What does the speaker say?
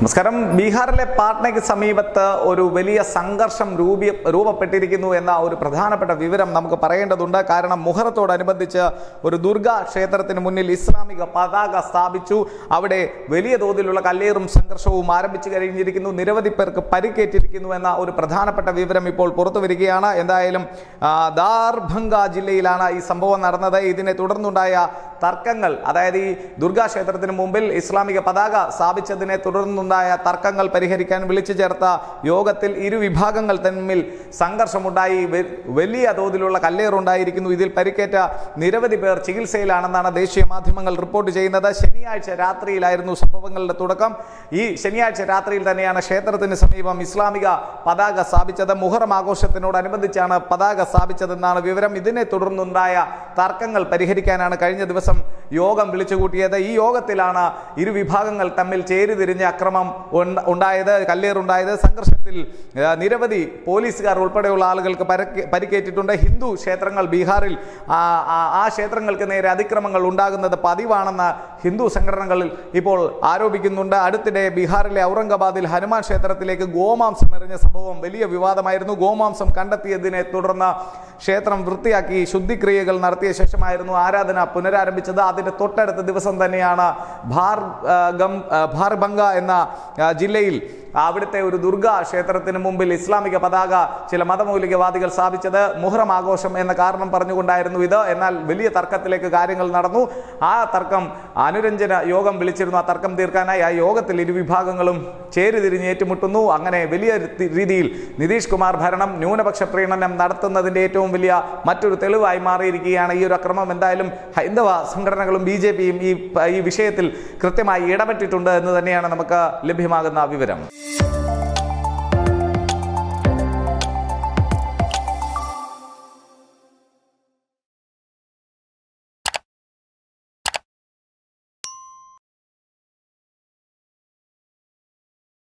നമസ്കാരം ബീഹാറിലെ പാട്നയ്ക്ക് സമീപത്ത് ഒരു വലിയ സംഘർഷം രൂപീ രൂപപ്പെട്ടിരിക്കുന്നു എന്ന ഒരു പ്രധാനപ്പെട്ട വിവരം നമുക്ക് പറയേണ്ടതുണ്ട് കാരണം മുഹറത്തോടനുബന്ധിച്ച് ഒരു ദുർഗാ ക്ഷേത്രത്തിന് മുന്നിൽ ഇസ്ലാമിക പതാക സ്ഥാപിച്ചു അവിടെ വലിയ തോതിലുള്ള കല്ലേറും സംഘർഷവും ആരംഭിച്ചു കഴിഞ്ഞിരിക്കുന്നു നിരവധി പേർക്ക് പരിക്കേറ്റിരിക്കുന്നു എന്ന ഒരു പ്രധാനപ്പെട്ട വിവരം ഇപ്പോൾ പുറത്തു വരികയാണ് എന്തായാലും ആ, ദാർഭംഗ ജില്ലയിലാണ് ഈ സംഭവം നടന്നത് ഇതിനെ തുടർന്നുണ്ടായ തർക്കങ്ങൾ അതായത് ഈ ദുർഗാ ക്ഷേത്രത്തിന് മുമ്പിൽ ഇസ്ലാമിക പതാക സ്ഥാപിച്ചതിനെ തുടർന്നുണ്ടായ തർക്കങ്ങൾ പരിഹരിക്കാൻ വിളിച്ചു ചേർത്ത യോഗത്തിൽ ഇരു വിഭാഗങ്ങൾ തമ്മിൽ സംഘർഷമുണ്ടായി വെ- വലിയ തോതിലുള്ള കല്ലേറുണ്ടായിരിക്കുന്നു ഇതിൽ പരിക്കേറ്റ നിരവധി പേർ ചികിത്സയിലാണെന്നാണ് ദേശീയ മാധ്യമങ്ങൾ റിപ്പോർട്ട് ചെയ്യുന്നത് ശനിയാഴ്ച രാത്രിയിലായിരുന്നു സംഭവങ്ങളുടെ തുടക്കം ഈ ശനിയാഴ്ച രാത്രിയിൽ തന്നെയാണ് ക്ഷേത്രത്തിന് സമീപം ഇസ്ലാമിക പതാക സ്ഥാപിച്ചത് മുഹറം ആഘോഷത്തിനോടനുബന്ധിച്ചാണ് പതാക സ്ഥാപിച്ചതെന്നാണ് വിവരം ഇതിനെ തുടർന്നുണ്ടായ തർക്കങ്ങൾ പരിഹരിക്കാനാണ് കഴിഞ്ഞ ദിവസം യോഗം വിളിച്ചുകൂട്ടിയത് ഈ യോഗത്തിലാണ് ഇരു വിഭാഗങ്ങൾ തമ്മിൽ ചേരിതിരിഞ്ഞ അക്രമം ഉണ്ട- ഉണ്ടായത് കല്ലേറുണ്ടായത് സംഘർഷത്തിൽ ആ, നിരവധി പോലീസുകാർ ഉൾപ്പെടെയുള്ള ആളുകൾക്ക് പരക്ക് പരിക്കേറ്റിട്ടുണ്ട് ഹിന്ദു ക്ഷേത്രങ്ങൾ ബീഹാറിൽ ആ, ആ, ആ ക്ഷേത്രങ്ങൾക്ക് നേരെ അതിക്രമങ്ങൾ ഉണ്ടാകുന്നത് പതിവാണെന്ന് ഹിന്ദു സംഘടനകളിൽ ഇപ്പോൾ ആരോപിക്കുന്നുണ്ട് അടുത്തിടെ ബീഹാറിലെ ഔറംഗാബാദിൽ ഹനുമാൻ ക്ഷേത്രത്തിലേക്ക് ഗോമാംസം എറിഞ്ഞ സംഭവം വലിയ വിവാദമായിരുന്നു ഗോമാംസം കണ്ടെത്തിയതിനെ തുടർന്ന് ക്ഷേത്രം വൃത്തിയാക്കി ശുദ്ധിക്രിയകൾ നടത്തിയ ശേഷമായിരുന്നു ആരാധന പുനരാരംഭിച്ചത് അതിന്റെ തൊട്ടടുത്ത ദിവസം തന്നെയാണ് ഭാർ ആ, ഗം ആ, ഭാർബംഗ എന്ന ആ, ജില്ലയിൽ അവിടുത്തെ ഒരു ദുർഗ ക്ഷേത്രത്തിന് മുമ്പിൽ ഇസ്ലാമിക പതാക ചില മതമൗലികവാദികൾ സ്ഥാപിച്ചത് മുഹറം ആഘോഷം എന്ന കാരണം പറഞ്ഞുകൊണ്ടായിരുന്നു ഇത് എന്നാൽ വലിയ തർക്കത്തിലേക്ക് കാര്യങ്ങൾ നടന്നു ആ തർക്കം അനുരഞ്ജന യോഗം വിളിച്ചിരുന്നു ആ തർക്കം തീർക്കാനായി ആ യോഗത്തിൽ ഇരു വിഭാഗങ്ങളും ചേരിതിരിഞ്ഞ് ഏറ്റുമുട്ടുന്നു അങ്ങനെ വലിയ രി- രീതിയിൽ നിതീഷ് കുമാർ ഭരണം ന്യൂനപക്ഷ പ്രീണനം നടത്തുന്നതിന്റെ ഏറ്റവും വലിയ മറ്റൊരു തെളിവായി മാറിയിരിക്കുകയാണ് ഈ ഒരു അക്രമം എന്തായാലും ഹൈന്ദവ സംഘടനകളും ബി ജെ പിയും ഈ ഈ വിഷയത്തിൽ കൃത്യമായി ഇടപെട്ടിട്ടുണ്ട് എന്ന് തന്നെയാണ് നമുക്ക് ലഭ്യമാകുന്ന വിവരം